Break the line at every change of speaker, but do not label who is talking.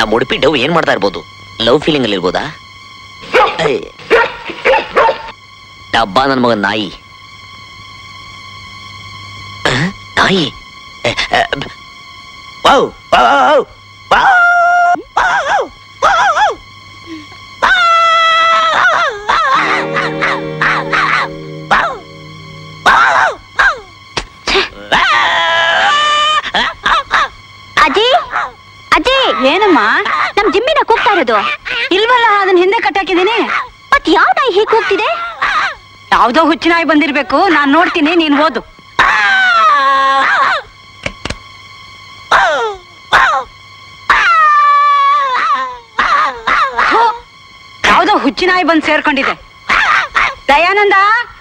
ನಮ್ಮ ಉಡುಪಿ ಡವ್ ಏನ್ ಮಾಡ್ತಾ ಇರ್ಬೋದು ಲವ್ ಫೀಲಿಂಗ್ ಅಲ್ಲಿ ಇರ್ಬೋದಾ ಏಯ್. ಡಬ್ಬ ನನ್ ಮಗ ನಾಯಿ ಆ, ನಾಯಿ ಏ, ಆ, ಬ- wow, wow, wow, wow, wow, wow.
ಅಜ್ಜಿ ಅಜ್ಜಿ ಏನಮ್ಮ ನಮ್ ಜಿಮ್ಮಿನ ಕೂಗ್ತಾ ಇರೋದು ಇಲ್ವಲ್ಲ ಅದನ್ನ ಹಿಂದೆ ಕಟ್ಟಾಕಿದ್ದೀನಿ ಮತ್ ಯಾವ ನಾಯಿ ಹೀಗ್ ಕೂಗ್ತಿದೆ
ಯಾವ್ದೋ ಹುಚ್ಚಿನಾಯಿ ಬಂದಿರ್ಬೇಕು ನಾನ್ ನೋಡ್ತೀನಿ ನೀನ್ ಓದು ಥು, ಯಾವ್ದೋ ಹುಚ್ಚಿನಾಯಿ ಬಂದ್ ಸೇರ್ಕೊಂಡಿದೆ ದಯಾನಂದ